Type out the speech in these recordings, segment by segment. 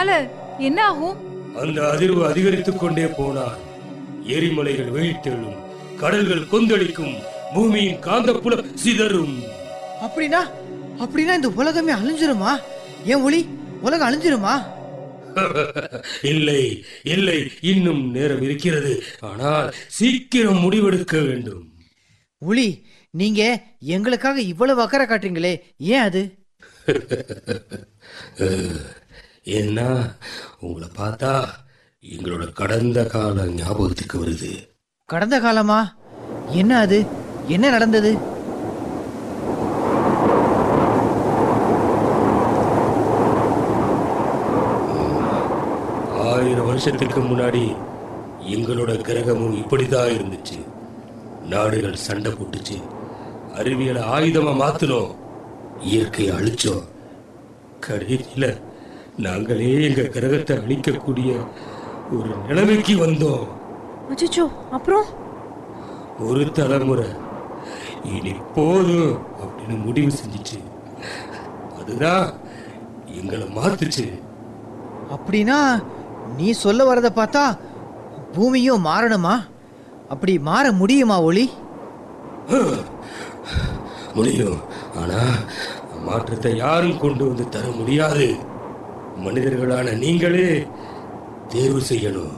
அதனால என்ன ஆகும் அந்த அதிர்வு அதிகரித்துக் கொண்டே போனால் எரிமலைகள் வெயிட்டெழும் கடல்கள் கொந்தளிக்கும் பூமியின் காந்தப்புலம் சிதறும் அப்படின்னா அப்படின்னா இந்த உலகமே அழிஞ்சிருமா ஏன் ஒளி உலகம் அழிஞ்சிருமா இல்லை இல்லை இன்னும் நேரம் இருக்கிறது ஆனால் சீக்கிரம் முடிவெடுக்க வேண்டும் ஒளி நீங்க எங்களுக்காக இவ்வளவு அக்கறை காட்டுறீங்களே ஏன் அது ஏன்னா உங்களை பார்த்தா எங்களோட கடந்த கால ஞாபகத்துக்கு வருது கடந்த காலமா என்ன அது என்ன நடந்தது ஆயிரம் வருஷத்துக்கு முன்னாடி எங்களோட கிரகமும் இப்படிதான் இருந்துச்சு நாடுகள் சண்டை போட்டுச்சு அறிவியலை ஆயுதமா மாத்தினோம் இயற்கையை அழிச்சோம் கடைசியில நாங்களே எங்க கிரகத்தை அழிக்கக்கூடிய ஒரு நிலைமைக்கு வந்தோம் அச்சோ அப்புறம் ஒரு தலைமுறை இனி போதும் அப்படின்னு முடிவு செஞ்சுச்சு அதுதான் எங்களை மாத்துச்சு அப்படின்னா நீ சொல்ல வரத பார்த்தா பூமியும் மாறணுமா அப்படி மாற முடியுமா ஒளி முடியும் ஆனா மாற்றத்தை யாரும் கொண்டு வந்து தர முடியாது மனிதர்களான நீங்களே தேர்வு செய்யணும்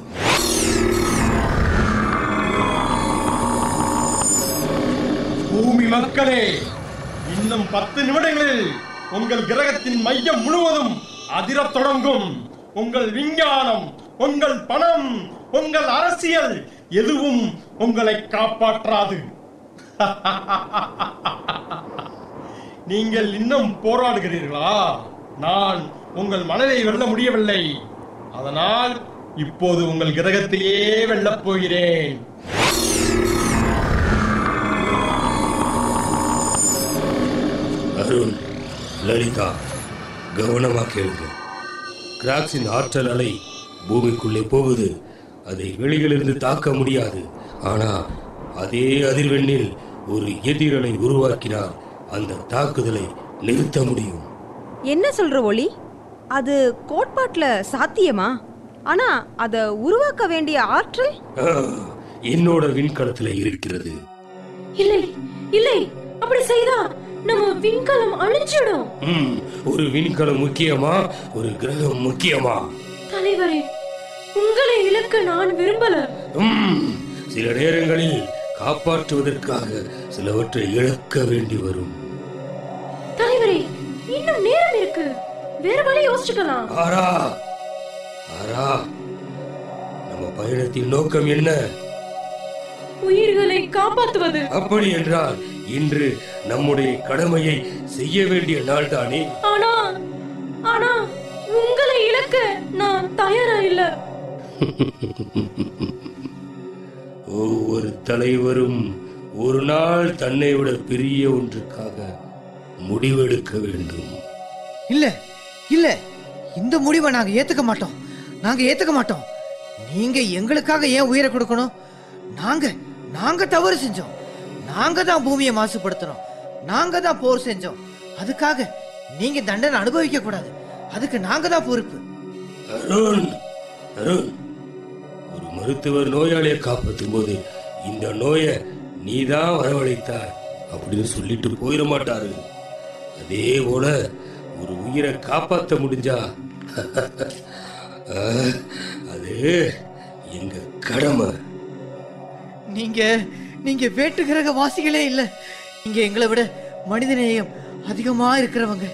பூமி மக்களே இன்னும் பத்து நிமிடங்களில் உங்கள் கிரகத்தின் மையம் முழுவதும் அதிரத் தொடங்கும் உங்கள் விஞ்ஞானம் உங்கள் பணம் உங்கள் அரசியல் எதுவும் உங்களை காப்பாற்றாது நீங்கள் இன்னும் போராடுகிறீர்களா நான் உங்கள் மனதை வெல்ல முடியவில்லை அதனால் இப்போது உங்கள் கிரகத்திலேயே வெல்லப் போகிறேன் அருண் லலிதா கவனமா கேளுங்க கிராக்ஸின் ஆற்றல் அலை பூமிக்குள்ளே போகுது அதை வெளியிலிருந்து தாக்க முடியாது ஆனா அதே அதிர்வெண்ணில் ஒரு எதிரலை உருவாக்கினால் அந்த தாக்குதலை நிறுத்த முடியும் என்ன சொல்ற ஒளி அது கோட்பாட்டுல சாத்தியமா ஆனா அத உருவாக்க வேண்டிய ஆற்றல் ஆ, என்னோட விண்கலத்துல இருக்கிறது இல்லை இல்லை அப்படி செய்தா நம்ம விண்கலம் அழிஞ்சிடும் ம், ஒரு விண்கலம் முக்கியமா ஒரு கிரகம் முக்கியமா தலைவரே உங்களை இழக்க நான் விரும்பல ம், சில நேரங்களில் காப்பாற்றுவதற்காக சிலவற்றை இழக்க வேண்டி வரும் தலைவரே இன்னும் நேரம் இருக்கு வேற வழி யோசிச்சுக்கலாம் ஆரா ஆரா நம்ம பயணத்தின் நோக்கம் என்ன உயிர்களை காப்பாத்துவது அப்படி என்றால் இன்று நம்முடைய கடமையை செய்ய வேண்டிய நாள் தானே ஆனா ஆனா உங்களை இழக்க நான் தயாரா இல்ல ஒவ்வொரு தலைவரும் ஒரு நாள் தன்னை விட பெரிய ஒன்றுக்காக முடிவெடுக்க வேண்டும் இல்ல இல்ல இந்த முடிவை நாங்க ஏத்துக்க மாட்டோம் நாங்க ஏத்துக்க மாட்டோம் நீங்க எங்களுக்காக ஏன் உயிரை கொடுக்கணும் நாங்க நாங்க தவறு செஞ்சோம் நாங்க தான் பூமியை மாசுபடுத்துறோம் நாங்க தான் போர் செஞ்சோம் அதுக்காக நீங்க தண்டனை அனுபவிக்க கூடாது அதுக்கு நாங்க தான் பொறுப்பு அருண் அருண் ஒரு மருத்துவர் நோயாளியை காப்பாற்றும் போது இந்த நோயை நீதான் வரவழைத்தாய் அப்படின்னு சொல்லிட்டு போயிட மாட்டாரு அதே போல ஒரு உயிரை காப்பாற்ற முடிஞ்சா அஹ், அது எங்க கடமை நீங்க நீங்க வேட்டு கிரக வாசிகளே இல்ல நீங்க எங்களை விட மனிதநேயம் அதிகமா இருக்கிறவங்க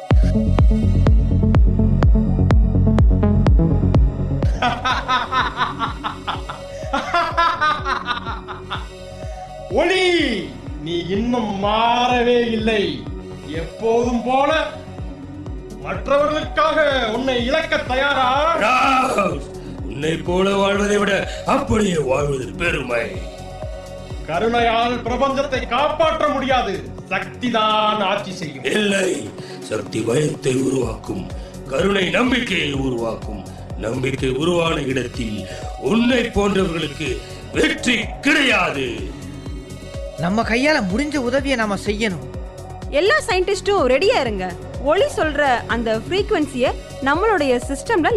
ஒளி நீ இன்னும் மாறவே இல்லை எப்போதும் போல மற்றவர்களுக்காக உன்னை இழக்க தயாரா ராவ்! உன்னை போல வாழ்வதை விட அப்படியே வாழ்வது பெருமை கருணையால் பிரபஞ்சத்தை காப்பாற்ற முடியாது சக்திதான் ஆட்சி செய்யும் இல்லை சக்தி பயத்தை உருவாக்கும் கருணை நம்பிக்கையை உருவாக்கும் நம்பிக்கை உருவான இடத்தில் உன்னை போன்றவர்களுக்கு வெற்றி கிடையாது நம்ம கையால முடிஞ்ச உதவியை நாம செய்யணும் எல்லா சயின்டிஸ்டும் ரெடியா இருங்க ஒளி சொல்ற அந்த ஃப்ரீக்வன்சியை நம்மளுடைய சிஸ்டம்ல